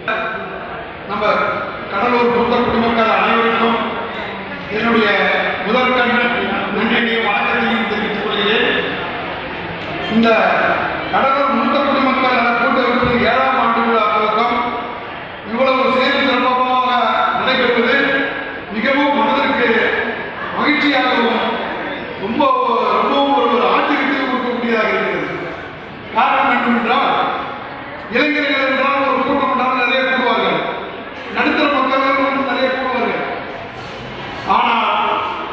நம்ம கடலூர் மூத்த குடிமக்கள் அனைவருக்கும் என்னுடைய முதற்கண் நன்றியையும் வணக்கத்தையும் தெரிவித்துக் கொள்கிறேன் இந்த கடலூர் மூத்த குடிமக்கள் நல கூட்டமைப்பு ஏழாம் ஆண்டு விழா துவக்கம் இவ்வளவு சேரி சிறப்பாக நடைபெறுவது மிகவும் மனதிற்கு மகிழ்ச்சியாகவும் ரொம்ப ரொம்பவும் ஒரு ஒரு ஆச்சரியத்தையும் கொடுக்கக்கூடியதாக இருக்கிறது காரணம் என்னவென்றால் இளைஞர்கள் என்றால் ஒரு கூட்டம் என்றால் நிறைய கூடுவார்கள் நடுத்தர மக்கள் வந்து நிறைய கூடுவார்கள் ஆனால்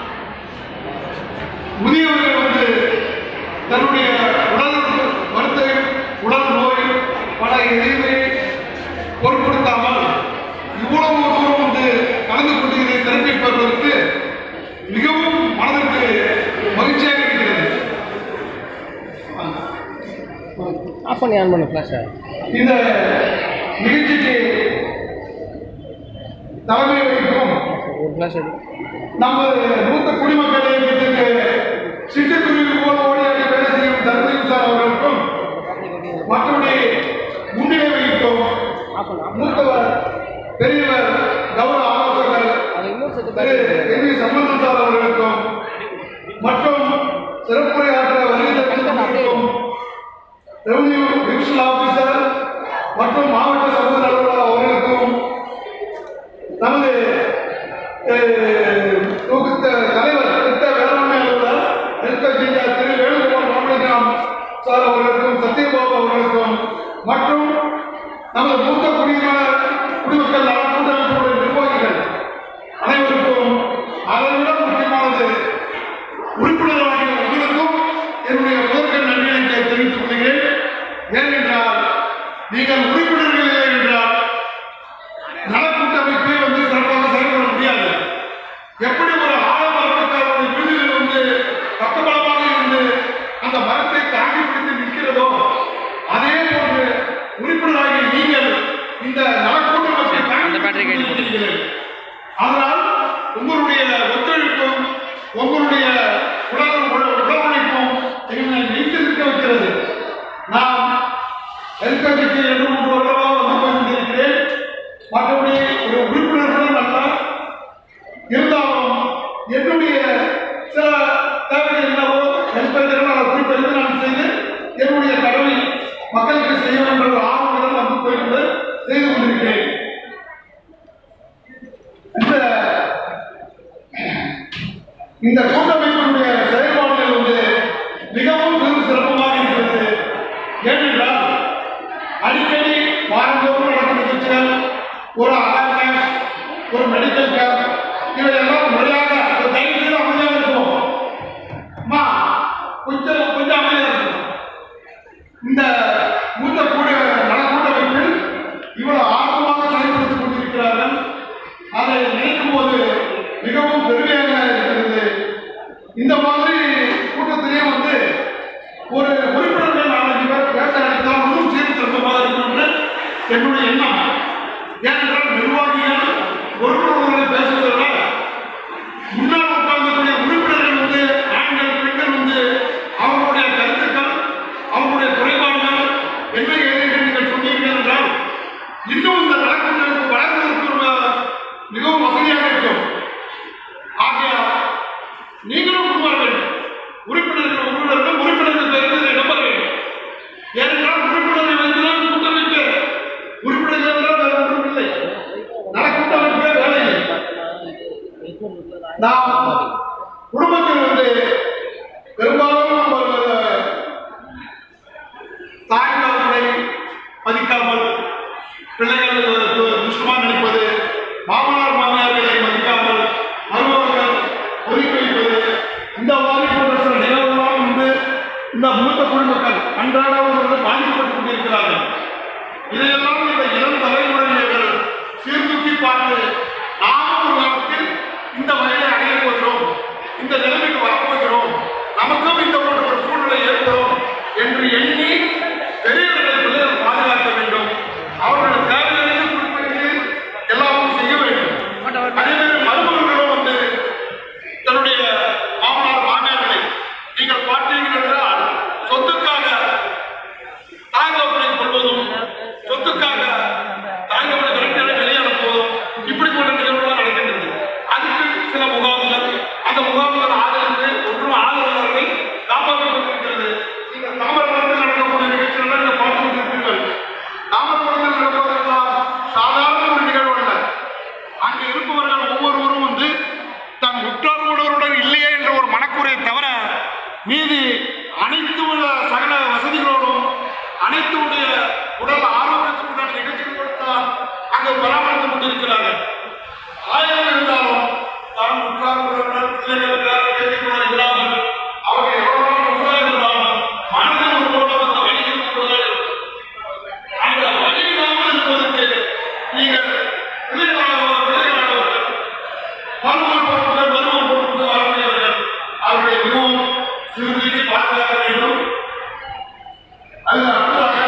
முதியவர்கள் வந்து தன்னுடைய உடல் வருத்தை உடல் நோய் பல எதையுமே பொருட்படுத்தாமல் இவ்வளவு தூரம் வந்து கலந்து கொண்டு இதை சிறப்பிப்பதற்கு மிகவும் மனதிற்கு மகிழ்ச்சியாக இருக்கிறது ஆஃப் பண்ணி ஆன் பண்ணு ஃப்ளாஷை இந்த நிகழ்ச்சிக்கு தலைமை வகிக்கும் ஒரு ஃப்ளாஷ் எடு நமது மூத்த குடிமக்கள் இயக்கத்திற்கு சிட்டுக்குருவி போல் ஓடியாடி வேலை செய்யும் தர்மதி சார் அவர்களுக்கும் மற்றபடி முன்னிலை வகிக்கும் ஆஃப் பண்ணு ஆஃப் மூத்தவர் பெரியவர் கௌரவ ஆலோசகர் அது இன்னொரு செட்டு திரு என் வி சம்பந்தன் சார் அவர்களுக்கும் மற்றும் சிறப்புரையாற்ற வருகை தந்திருக்கும் ரெவன்யூ டிவிஷனல் ஆபீசர் மற்றும் மாவட்ட சமூக நலவாளர் அவர்களுக்கும் நமது அஹ், தொகுத்த தலைவர் திட்ட வேளாண்மை அலுவலர் எல்கஜியா திரு வேணுகோபால் ராமலிங்கம் சார் அவர்களுக்கும் சத்யபாபு அவர்களுக்கும் மற்றும் நமது மூத்த குடியினர் குடிமக்கள் நல கூட்டமைப்புடைய நிர்வாகிகள் அனைவருக்கும் அதை விட முக்கியமானது உறுப்பினராகிய உங்களுக்கும் என்னுடைய முதற்கண் நன்றியை தெரிவித்துக் கொள்கிறேன் ஏனென்றால் நீங்கள் உறுப்பினர்கள் இல்லை என்றால் நலக்கூட்டமைப்பே வந்து சிறப்பாக செயல்பட முடியாது எப்படி ஒரு ஆலமரத்துக்காரருடைய விருதுகள் வந்து பக்கபலமாக இருந்து அந்த மரத்தை தாங்கி பிடித்து நிற்கிறதோ அதே போன்று உறுப்பினராகிய நீங்கள் இந்த நலக்கூட்டமைப்பை தாங்கி battery கையில் போட்டு. பிடித்திருக்கிறீர்கள். அதனால் உங்களுடைய ஒத்துழைப்பும் உங்களுடைய உடல் உடல் உழைப்பும் எங்களை நீத்திருக்க வைக்கிறது நான் எல்கபிக்கு இரண்டு மூன்று வருடமாக வந்து கொண்டிருக்கிறேன் மற்றபடி ஒரு உறுப்பினர்களும் அல்ல இருந்தாலும் என்னுடைய சில தேவைகள் என்னவோ எல்கபிக்கு நான் குறிப்பெடுத்து நான் செய்து என்னுடைய கடமை மக்களுக்கு செய்ய வேண்டும் என்ற ஆர்வமுடன் வந்து போய்கொண்டு செய்து கொண்டிருக்கிறேன் இந்த இந்த கூட்டமைப்பினுடைய செயல்பாடுகள் வந்து மிகவும் வெகு சிறப்பமாக இருக்கிறது ஏனென்றால் அடிக்கடி வாரந்தோறும் நடக்கும் நிகழ்ச்சிகள் ஒரு ஆதார் கேம்ப் ஒரு மெடிக்கல் கேம்ப் இவையெல்லாம் முறையாக ஒரு தயவு செய்து அமைதியாக இருக்கும் அம்மா கொஞ்சம் கொஞ்சம் அமைதியாக இருக்கும் இந்த மூத்த கூட நல கூட்டமைப்பில் இவ்வளவு ஆர்வமாக செயல்படுத்திக் கொண்டிருக்கிறார்கள் அதை நினைக்கும் போது மிகவும் பெருமையாக இருக்கிறது இந்த மாதிரி கூட்டத்திலே வந்து ஒரு உறுப்பினர்கள் நாலஞ்சு பேர் பேச அழைத்தால் இன்னும் சீர் சிறப்பமாக இருக்கும் என்று என்னுடைய எண்ணம் ஏனென்றால் நிர்வாகிகள் உறுப்பினர்கள் பேசுவதை விட முன்னால் உட்கார்ந்தக்கூடிய உறுப்பினர்கள் வந்து ஆண்கள் பெண்கள் வந்து அவர்களுடைய கருத்துக்கள் அவர்களுடைய குறைபாடுகள் என்ன ஏது என்று நீங்கள் சொன்னீர்கள் என்றால் இன்னும் இந்த நலக்கூட்டமைப்பு வளர்வதற்கு ஒரு மிகவும் வசதியாக இருக்கும் ஆகையால் நீங்களும் முன்வர வேண்டும் உறுப்பினர்கள் உறுப்பினர்கள் உறுப்பினர்கள் பெறுவதை நம்ப வேண்டும் ஏனென்றால் உறுப்பினர்கள் வைத்துதான் கூட்டமைப்பு உறுப்பினர்கள் என்றால் வேறு ஒன்றும் இல்லை நலக்கூட்டமைப்பே வேலை இல்லை நாம் குடும்பத்தில் வந்து பெரும்பாலும் நம்ம தாய் தகவலை மதிக்காமல் பிள்ளைகள் துஷ்டமாக நினைப்பது மாமனார் மாமியார்களை மதிக்காமல் மருமகர்கள் ஒதுக்கி வைப்பது இந்த மாதிரி போன்ற சில நிகழ்வுலாம் வந்து இந்த மூத்த குடிமக்கள் அன்றாடம் வந்து பாதிக்கப்பட்டுக் கொண்டிருக்கிறார்கள் இதையெல்லாம் இந்த இளம் தலைமுறையினர்கள் சீர்தூக்கி பார்த்து நாமும் ஒரு காலத்தில் இந்த வகையை அடையப் போகிறோம் இந்த நிலைமைக்கு வரப்போகிறோம் நமக்கும் இந்த போன்ற ஒரு சூழ்நிலை ஏற்படும் என்று எண்ணி பெரியவர்களை பிள்ளைகள் பாதுகாக்க வேண்டும் அவர்கள் தேவையான குறிப்பிட்டு எல்லாமும் செய்ய வேண்டும் அதே மாதிரி மருமகர்களும் வந்து தன்னுடைய மாமனார் மாமியார்களை நீங்கள் பார்த்தீர்கள் என்றால் சொத்துக்காக தாய்தோப்பனை கொள்வதும் சொத்துக்காக தாய்தோப்பனை அவர்கள் பராமரித்துக் கொண்டிருக்கிறார்கள் ஆயிரம் இருந்தாலும் தான் உட்கார்ந்தவர்கள் பிள்ளைகளுக்காக பேசிக் கொண்டிருக்கிறார்கள் அவர்கள் எவ்வளவு உண்மையாக இருந்தாலும் மனதில் ஒரு குழப்பத்தை வலியுறுத்திக் கொண்டே இருக்கும். அந்த வலி இல்லாமல் இருப்பதற்கு நீங்கள் பிள்ளைகளாக பிள்ளைகளாக மருமகள் பொறுப்புகள் மருமகள் பொறுப்புகள் வரக்கூடியவர்கள் அவர்களை மிகவும் சிறுநீக்கி பாதுகாக்க வேண்டும் அதில் அடுத்ததாக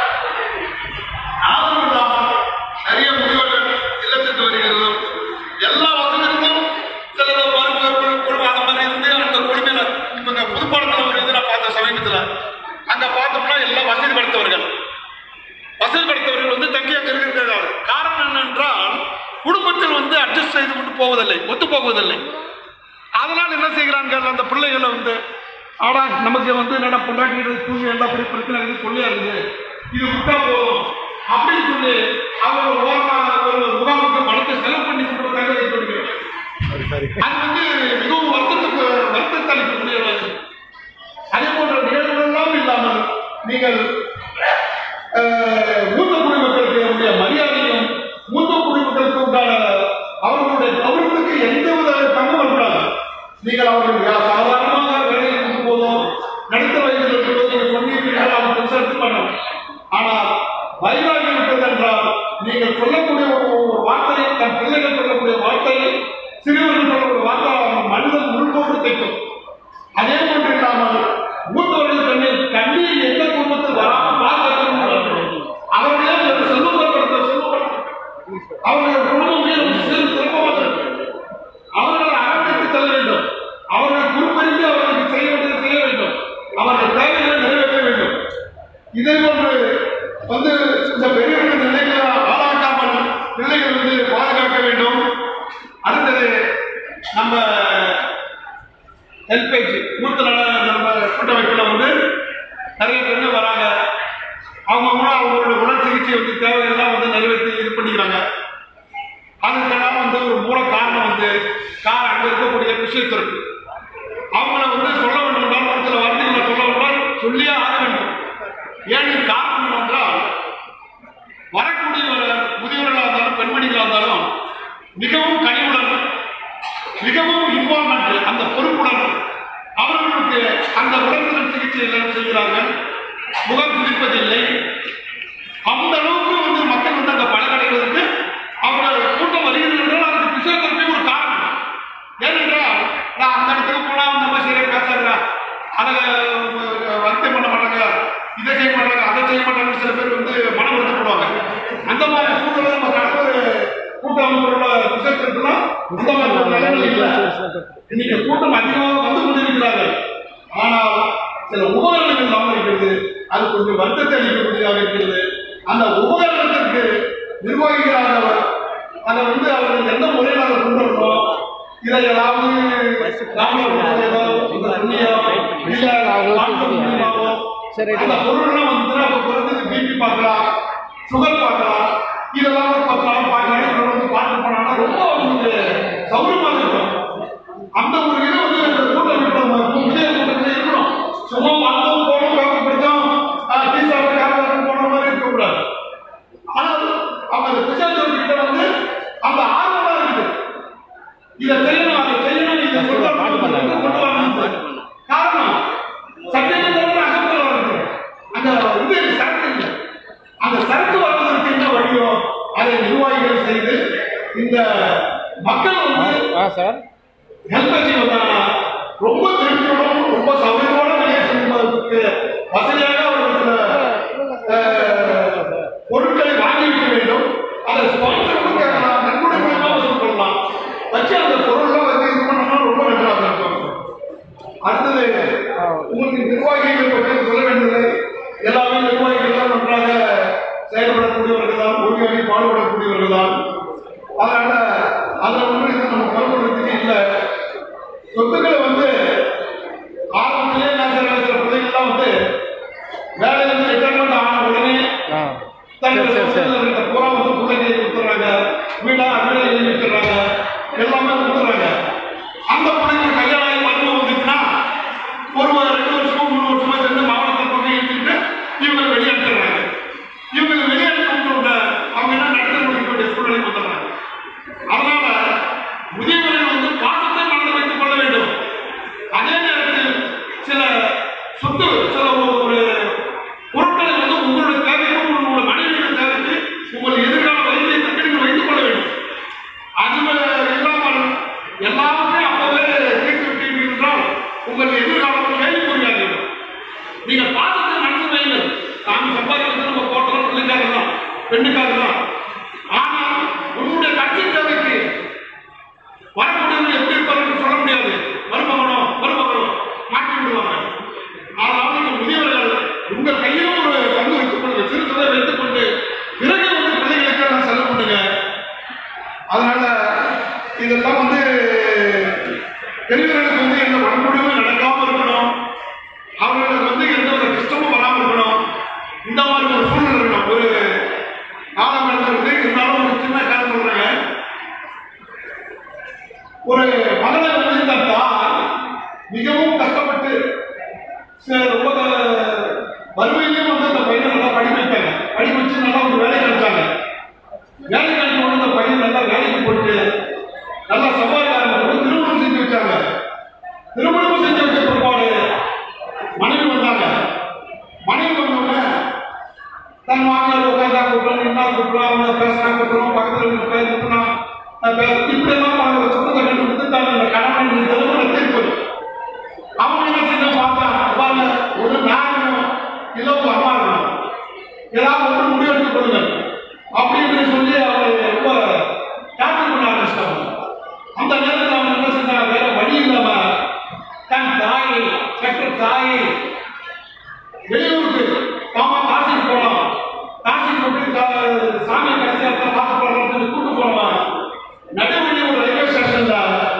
ஆதரவு இல்லாமல் நிறைய முதியோர்கள் இல்லத்திற்கு வருகிறது எல்லா வசதிகளும் சில மருமகள் குடும்பம் அந்த மாதிரி இருந்து அந்த குடிமையில இவங்க புதுப்பாடத்தில் ஒரு இது நான் பார்த்த சமீபத்தில் அங்க பார்த்தோம்னா எல்லாம் வசதி படுத்தவர்கள் வசதி படுத்தவர்கள் வந்து தங்கி அங்க இருக்கிறார்கள் காரணம் என்னென்றால் குடும்பத்தில் வந்து அட்ஜஸ்ட் செய்து கொண்டு போவதில்லை ஒத்து போவதில்லை அதனால் என்ன செய்கிறார்கள் அந்த பிள்ளைகளை வந்து ஆடா நமக்கு வந்து என்னடா பொண்டாட்டி தூங்கி எல்லா பெரிய பிரச்சனை இருக்குது சொல்லியா இருக்குது இது விட்டா போதும் அப்படின்னு சொல்லி அவங்க ஒரு ஓரமாக ஒரு முகாமுக்கு பணத்தை செலவு பண்ணி கொடுக்குறதாக ஏற்படுகிறது அது வந்து மிகவும் வருத்தத்துக்கு வருத்தத்தை அளிக்கக்கூடியது அதே போன்ற நிகழ்வுகள் எல்லாம் இல்லாமல் நீங்கள் அஹ், மூத்த குடிமக்களுக்கு உடைய மரியாதையும் மூத்த குடிமக்களுக்கு உண்டான அவர்களுடைய கௌரவத்துக்கு எந்தவித பங்கு வரக்கூடாது நீங்கள் அவர்கள் யா- சாதாரணமாக வேலையில் இருக்கும் போதும் நடுத்த வயதில் இருக்கும்போது நீங்கள் சொன்னீர்கள் அவங்க பெருசாக எடுத்து பண்ணலாம் ஆனால் வயதாகி விட்டது என்றால் நீங்கள் சொல்லக்கூடிய ஒரு ஒரு வார்த்தை தன் பிள்ளைகள் சொல்லக்கூடிய வார்த்தை சிறுவர்கள் சொல்லக்கூடிய வார்த்தை அவன் மனிதன் உள்கொண்டு தைக்கும் அதே போன்று இல்லாமல் மூத்தவர்கள் கண்ணில் கண்ணீர் எந்த குடும்பத்தில் வராமல் பாதுகாக்கணும் அவர்களே ஒரு செல்வப்படுத்த செல்வப்படுத்த அவர்கள் குடும்பம் மீது ஒரு சிறு சிறப்பமாக இருக்கு. அவர்களை அரவணைத்து செல்ல வேண்டும் அவர்கள் குறிப்பறிந்து அவர்களுக்கு செய்ய வேண்டியதை செய்ய வேண்டும் அவர்கள் தேவைகளை நிறைவேற்ற வேண்டும் இதே போன்று வந்து இந்த பெரியவர்கள் நிலைகளை ஆளாக்காமல் பிள்ளைகள் வந்து பாதுகாக்க வேண்டும் அடுத்தது நம்ம எல்பிஜி மூத்த நல நம்ம கூட்டமைப்பில் வந்து நிறைய பேர் வராங்க அவங்க கூட அவங்களோட உடல் சிகிச்சை வந்து தேவையெல்லாம் வந்து நிறைவேற்றி இது பண்ணிக்கிறாங்க அதுக்கெல்லாம் வந்து ஒரு மூல காரணம் வந்து கா- அங்க இருக்கக்கூடிய விஷயத்திற்கு அவங்கள வந்து சொல்ல வேண்டும் என்றால் ஒரு சில வார்த்தைகளை சொல்ல வேண்டால் சொல்லியே ஆக வேண்டும் ஏன் காரணம் என்றால் வரக்கூடிய ஒரு முதியவர்களாக இருந்தாலும் பெண்மணிகளாக இருந்தாலும் மிகவும் கனிவுடன் மிகவும் இன்வால்மெண்ட் அந்த பொறுப்புடன் அவர்களுக்கு அந்த உடல்நல சிகிச்சை எல்லாம் செய்கிறார்கள் முகம் சிரிப்பதில்லை அந்த அளவுக்கு வந்து மக்கள் வந்து அங்க பலனடைவதற்கு அவர்கள் கூட்டம் வருகிறது என்றால் அதுக்கு பிசியோதெரபி ஒரு காரணம் ஏனென்றால் நான் அந்த இடத்துக்கு போனா அந்த மாதிரி சரியா பேசாடுறா அதை வருத்தம் பண்ண மாட்டாங்க இதை செய்ய மாட்டாங்க அதை செய்ய மாட்டாங்க சில பேர் வந்து மன வருத்தப்படுவாங்க அந்த மாதிரி சூழ்நிலை நம்ம கடற்கரை கூட்டமைப்போட பிசியோதெரபிலாம் அந்த மாதிரி ஒரு நிலைமை இல்லை இன்னைக்கு கூட்டம் அதிகமாக வந்து கொண்டிருக்கிறார்கள் ஆனால் சில உபகரணங்கள் இல்லாமல் இருக்கிறது அது கொஞ்சம் வருத்தத்தை அளிக்கக்கூடியதாக இருக்கிறது அந்த உபகரணத்திற்கு நிர்வகிக்கிறாங்க அதை வந்து அவர்கள் எந்த முறையில் அதை கொண்டு வரணும் இதை ஏதாவது ராமநாதபுரத்திலோ, இந்த துணியோ, இல்ல கான்ஃபரன்ஸ் மூலியமாவோ, சரி, அந்த பொருள்லாம் வந்துச்சுன்னா இப்போ குறைஞ்சது பிபி பார்க்கலாம் சுகர் பார்க்கலாம் இதெல்லாம் ஒரு பத்து நாள் பார்க்கலாம் இவங்க வந்து பார்த்து போனாங்கன்னா ரொம்ப அவங்களுக்கு சௌரியமாக இருக்கும் அந்த ஒரு இது வந்து இந்த கூட்டம் இருக்கணும் விஜய கூட்டத்தில் இருக்கணும் சும்மா வந்தோம் போனோம் பேப்பர் படித்தோம் டீ சாப்பிட்டு காரணம் போன மாதிரி இருக்கக்கூடாது ஆனால் அவங்க அந்த பிசாசம் கிட்ட வந்து அந்த ஆர்வமாக இருக்குது இதை செய்யணும் அதை செய்யணும் இதை சொல்லணும் இதை கொண்டு வரணும் காரணம் சத்தியத்தில் அகத்தில் வருது அந்த இது சரக்கு இல்லை அந்த சரக்கு வருவதற்கு என்ன வழியோ அதை நிர்வாகிகள் செய்து இந்த மக்கள் வந்து ஆ சார் எல்பிஜி வந்தாங்கன்னா ரொம்ப திருப்தியோடும் ரொம்ப சௌகரியத்தோட வெளியே செல்வதற்கு வசதியாக அவர்கள் சில அஹ், பொருட்களை வாங்கி வைக்க வேண்டும் அதை ஸ்பான்சர் கொடுக்க நன்கொடை மூலமா வசூல் பண்ணலாம் வச்சு அந்த பொருள்லாம் வந்து இது பண்ணோம்னா ரொம்ப நன்றாக இருக்கும் அடுத்தது உங்களுக்கு நிர்வாகிகள் பற்றி சொல்ல வேண்டியது எல்லாமே நிர்வாகிகள் தான் நன்றாக செயல்படக்கூடியவர்கள் தான் ஒருவரை பாடுபடக்கூடியவர்கள் தான் அதனால அதில் ஒன்றும் இது நம்ம பரப்புறதுக்கு இல்லை சொத்துக்களை வந்து ஆரம்பத்திலே நான் சில சில பிள்ளைங்கள்லாம் வந்து வேலையிலிருந்து ரிட்டைர்மெண்ட் ஆன உடனே ஆ தங்கள் சரி, சரி, சரி. சொத்துல இருக்க பூரா வந்து பிள்ளைங்க கொடுத்துறாங்க வீடா வீடை எழுதி வச்சிடுறாங்க எல்லாமே கொடுத்துறாங்க அந்த பிள்ளைங்க கல்யாணம் ஆகி மருமகம் வந்துச்சுன்னா ஒரு வா- ரெண்டு வருஷமோ மூணு வருஷமோ சேர்ந்து மாவட்டத்தை பக்கம் எடுத்துக்கிட்டு இவங்க வெளியே அனுப்பிடுறாங்க இவங்க வெளியே அனுப்பிட்ட உடனே அவங்க என்ன நடத்த முடிய வேண்டிய சூழ்நிலை பெண்ணுக்காக தான் ஆனால் உன்னுடைய கட்சி தேவைக்கு வரக்கூடியவங்க எப்படி இருப்பாங்கன்னு சொல்ல முடியாது மருமகனோ மருமகளோ மாற்றி விடுவாங்க ஆனால் நீங்கள் முதியவர்கள் உங்கள் கையிலும் ஒரு பங்கு வைத்துக் கொள்ளுங்க சிறு தொகை வைத்துக் கொண்டு பிறகு வந்து பிள்ளைகளுக்கு நான் செலவு பண்ணுங்க அதனால இதெல்லாம் வந்து பெரியவர்களுக்கு வந்து எந்த வன்கொடுமையும் நடக்காம இருக்கணும் அவர்களுக்கு வந்து எந்த ஒரு கஷ்டமும் வராம இருக்கணும் இந்த மாதிரி ஒரு சூழ்நிலை இருக்கணும் ஒரு காலம் நடந்திருக்கு இருந்தாலும் ஒரு சின்ன கதை சொல்றேன் ஒரு மகளை வந்து இந்த தாய் மிகவும் கஷ்டப்பட்டு ச- ரொம்ப க- வறுமையிலும் வந்து அந்த பையனை நல்லா படிக்க வைத்தாங்க படிக்க வச்சு நல்லா ஒரு வேலை கிடைச்சாங்க வேலை கிடைக்க உடனே அந்த பையன் நல்லா வேலைக்கு போயிட்டு நல்லா சம்பாதிக்காரங்க போட்டு திருமணம் செஞ்சு வச்சாங்க திருமணம் செஞ்சு வச்ச பிற்பாடு மனைவி வந்தாங்க மனைவி வந்தோடனே தன் மாமியார் உட்காந்தா கூப்பிடலாம் நின்னா கூப்பிடலாம் அவங்க பேசினா கூப்பிடலாம் பக்கத்தில் இருந்து பேர் கூப்பிடலாம் இப்படி எல்லாம் அவங்க சொந்தத்தை கண்டுபிடித்து தன் கணவன் திருமணத்தை போய் அவங்க என்ன செஞ்ச பார்த்தா பாருங்க ஒரு நாயகம் இல்ல உங்க அம்மா இருக்கணும் ஏதாவது ஒன்று முடிவெடுத்துக் கொள்ளுங்கள் அப்படின்னு சொல்லி அவர் ரொம்ப டாக்டர் பண்ண ஆரம்பிச்சிட்டாங்க அந்த நேரத்தில் அவங்க என்ன செஞ்சாங்க வேற வழி இல்லாம தன் தாயை பெற்ற தாயை வெளியூருக்கு மாமா காசிக்கு போலாம் காசிக்கு போட்டு கா- சாமி கடைசியா பார்த்து போலாம் சொல்லி கூட்டு போலாம் நடுவழி ஒரு ரயில்வே ஸ்டேஷன்ல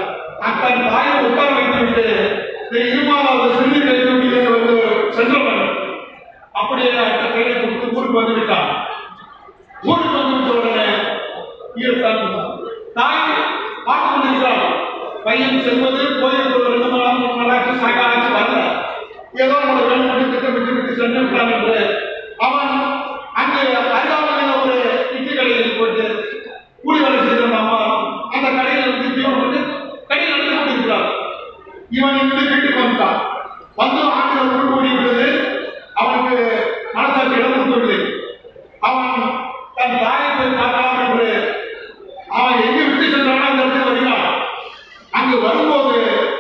தன் தாயை உட்கார வைத்து விட்டு திரு இருமாவது சிறு கைத்தொண்டிலே வந்து சென்றவன் அப்படியே அந்த கையை கொடுத்து ஊருக்கு வந்து விட்டான் ஊருக்கு வந்து விட்ட உடனே இரு தன் தாய் பார்த்து கொண்டிருக்கிறான் பையன் செல்வது கோயிலுக்கு ஒரு ரெண்டு மணி நேரம் மூணு மணி நேரம் சாயங்காலம் ஆச்சு வரல ஏதோ ஒரு வேலை பண்ணி திட்டமிட்டு விட்டு சென்று விட்டான் என்று அவன் அங்கு அருகாமையில் ஒரு இட்லி கடையில் போட்டு கூலி வேலை செய்திருந்த அம்மா அந்த கடையில் வந்து ஜீவன் வந்து கடையில் நடந்து கொண்டிருக்கிறார் இவன் இருந்து வீட்டுக்கு வந்துட்டான் வந்து ஆண்கள் உள் ஓடி விட்டது அவனுக்கு மனசாட்சி இடம் கொடுத்துவிட்டது அவன் தன் தாயை போய் பார்க்கலாம் என்று அவன் எங்க விட்டு சென்றானோ அந்த இடத்துல வருகிறான் அங்கு வரும்போது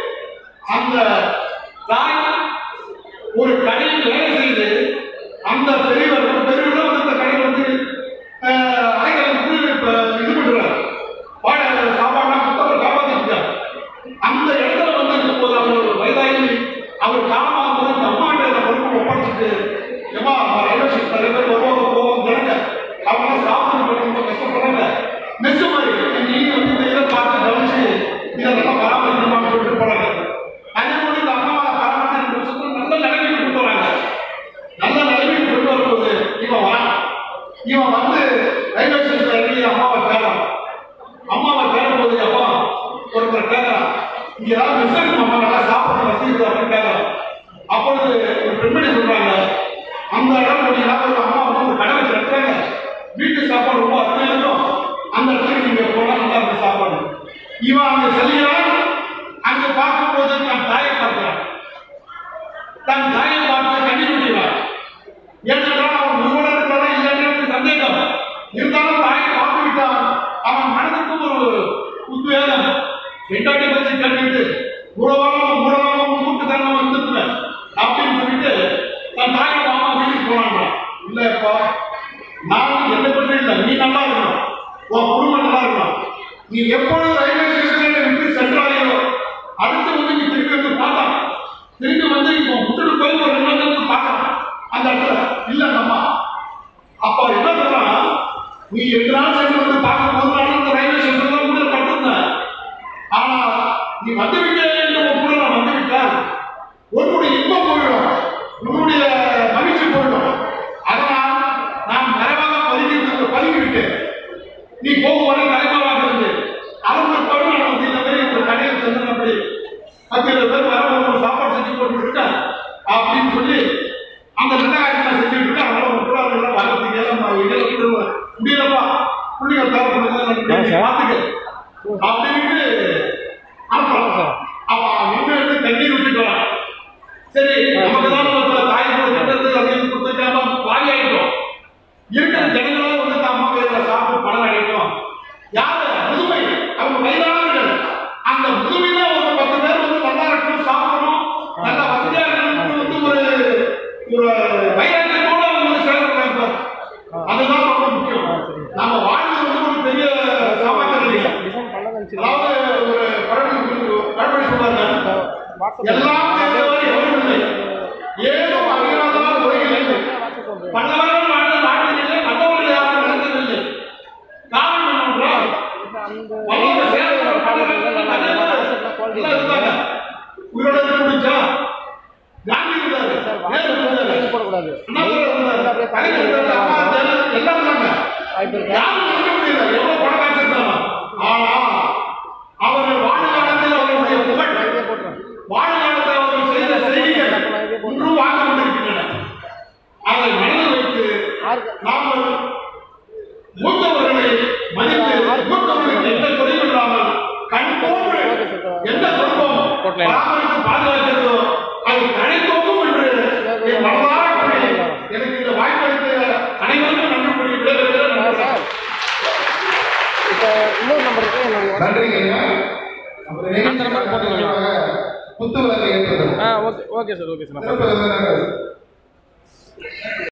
அந்த தாய் ஒரு கடையில் வேலை செய்து அந்த பெரியவர் ஒரு பெரியவர் வந்து அந்த கடையில் வந்து அஹ், அறைகளை வந்து இப்ப இது பண்றார் வாழ சாப்பாடுலாம் கொடுத்து அவர் காப்பாத்திட்டார் அந்த இடத்துல வந்து இருக்கும்போது அவர் ஒரு வயதாகி அவர் காலமாக போது இந்த அம்மாட்ட இந்த பொறுப்பு ஒப்படைச்சிட்டு ஏமா ரயில்வே ஸ்டேஷன் நிறைய பேர் வருவாங்க போவாங்க ஜனங்க அவங்க சாப்பிட்டு ரொம்ப கஷ்டப்படுறாங்க மெஸ் மாதிரி நீங்க வந்து இந்த இதை பார்த்து கவனிச்சு இதை நல்லா பராமரிக்கணுமான்னு சொல்லிட்டு போறாங்க அதே போல இந்த அம்மாவை பராமரிச்சு ரெண்டு வருஷத்துல நல்ல நிலைமைக்கு கொண்டு வராங்க நல்ல நிலைமைக்கு கொண்டு வரும்போது இவன் வரான் இவன் வந்து ரயில்வே ஸ்டேஷன்ல இறங்கி அம்மாவை தேடுறான் அம்மாவை தேடும்போது அப்பா ஒருத்தர் கேட்கறான் இங்க ஏதாவது மிஸ் இருக்குமா நல்லா சாப்பிட்டு வசதி இருக்கா அப்படின்னு கேட்கறான் அப்பொழுது ஒரு பெண்மணி சொல்றாங்க அந்த இடம் போனீங்கன்னா ஒரு அம்மா வந்து ஒரு கடை வச்சு நடத்துறாங்க வீட்டு சாப்பாடு ரொம்ப அருமையா இருக்கும் அந்த இடத்துக்கு நீங்க போனா நல்லா இருக்கும் சாப்பாடு இவன் அங்க செல்கிறான் அங்க பார்க்கும்போது தன் தாயை பார்க்கிறான் தன் தாயை பார்த்து கண்ணீர் விடுகிறான் ஏனென்றால் அவன் உருவட இருக்கிறதா இல்லைன்னு சந்தேகம் இருந்தாலும் தாயை பார்த்து விட்டான் அவன் மனதுக்கு ஒரு உத்வேகம் ரெண்டாட்டி பற்றி கட்டிட்டு மூடவாம மூடவாம மூட்டு தரணும் வந்துருக்குல அப்படின்னு சொல்லிட்டு தன் தாயை மாமா வீட்டுக்கு போனாங்க இல்லப்பா நான் என்னை பற்றி இல்லை நீ நல்லா இருக்கணும் உன் குடும்பம் நல்லா இருக்கணும் நீ எப்பொழுது ரயில்வே ஸ்டேஷன்ல விட்டு சென்றாயோ அடுத்து வந்து நீ திரும்பி வந்து பார்த்தான் திரும்பி வந்து இப்போ முட்டுட்டு போய் ஒரு ரெண்டு நாள் வந்து பார்த்தான் அந்த இடத்துல இல்ல அம்மா அப்ப என்ன சொல்றான் நீ எட்டு நாள் சென்று வந்து பார்க்க ஒரு நாள் அந்த ரயில்வே ஸ்டேஷன்ல கூட பட்டிருந்தேன் ஆனா நீ வந்து விட்டே என்று உன் கூட நான் வந்து விட்டால் உன்னுடைய இன்பம் போயிடும் உன்னுடைய மகிழ்ச்சி போயிடும் அதனால் நான் மறைவாக பதுக்கி பதுக்கி விட்டேன் நீ போகும் வரை தலைமறைவாக இருந்து அவங்க படம் நான் வந்து இந்த மாதிரி ஒரு கடையில் சென்று அப்படி பத்து இருபது பேர் வர ஒரு சாப்பாடு செஞ்சு போட்டு இருக்கேன் அப்படின்னு சொல்லி அந்த ரெண்டாயிரத்தி நான் செஞ்சுட்டு இருக்கேன் அதனால ஒரு கூட அவங்களாம் வரதுக்கு ஏழாம் இடையில கூட முடியலப்பா பிள்ளைங்க தேவைப்படுறது பார்த்துக்க அப்படின்னு அனுப்புறான் அவன் நின்று எடுத்து தண்ணீர் விட்டுட்டு வரான் சரி நமக்கு தான் நம்ம தாய் கொடுத்தது அப்படின்னு கொடுத்துட்டாம வாங்கி ஆயிட்டோம் இருக்கிற ஜனங்களும் வந்து தான் அம்மா பேர்ல சாப்பிட்டு பலன் அடையட்டும் யாரு முதுமை அவங்க வயதானவர்கள் அந்த முதுமையில ஒரு பத்து பேர் வந்து நல்லா இருக்கணும் சாப்பிடணும் நல்ல வசதியா இருக்கணும் வந்து ஒரு ஒரு வைராக்கியத்தோட அவங்க வந்து செயல்படுறாங்க அதுதான் ரொம்ப முக்கியம் நாம வாழ்றது வந்து ஒரு பெரிய சாமாத்திரம் இல்லைங்க டிசைன் பண்ணதான் நினச்சி அதாவது ஒரு பழமொழி பழமொழி சொல்றாங்க வாட்ஸ்அப் எல்லாம் தெரிந்தவர் எவரும் இல்லை ஏதோ அறியாதவர் உலகில் இல்லை வாட்ஸ்அப் பண்ணுறேன் பல்லவர்கள் வாழ்ந்த நாட்டிலே மற்றவர்கள் யாரும் நடந்ததில்லை காரணம் என்னவென்றால் அந்த பல்லவர்கள் சேர்ந்தவர் பல்லவர்கள் நல்லவர் எல்லாம் இருந்தாங்க உயிரோட இருக்க முடிஞ்சா காந்தி இருந்தாரு நேரு இருந்தாரு லிங்க் போடக்கூடாது அண்ணாதுரை இருந்தாரு கலைஞர் இருந்தாரு அம்மா இருந்தாரு எல்லாம் இருந்தாங்க வாய்ப்பு இருக்கா யாரும் இருக்க முடியல எவ்வளவு பணம் காசு இருந்தாலும் ஆனா அவர்கள் வாழ்நாளத்தில் அவர்களுடைய புகழ் நான் இதே போட்டுறேன் வாழ்நாளத்தில் அவர்கள் செய்த செய்திகள் இன்றும் வாழ்ந்து கொண்டிருக்கின்றன அதை மனதில் வைத்து ஆறு நாங்கள் மூத்தவர்களை மதித்து மூத்தவர்களுக்கு எந்த குறையும் இல்லாமல் கண் போன்று எந்த குடும்பம் பராமரித்து பாதுகாக்கிறதோ அது தனித்தோகும் என்று என் மனதார கூறி எனக்கு இந்த வாய்ப்பளித்த அனைவருக்கும் நன்றி கூறி விடைபெறுகிறேன் ஆ, சார் இப்போ இன்னொரு நம்பர் இருக்கு என்னுடைய நன்றிங்க ஐயா அப்புறம் அந்த நம்பர் போட்டுக்கோங்க. புத்து விளக்கை ஏற்றுறது ஆ okay okay sir okay sir நான் சிறப்பு விருந்தினர்கள்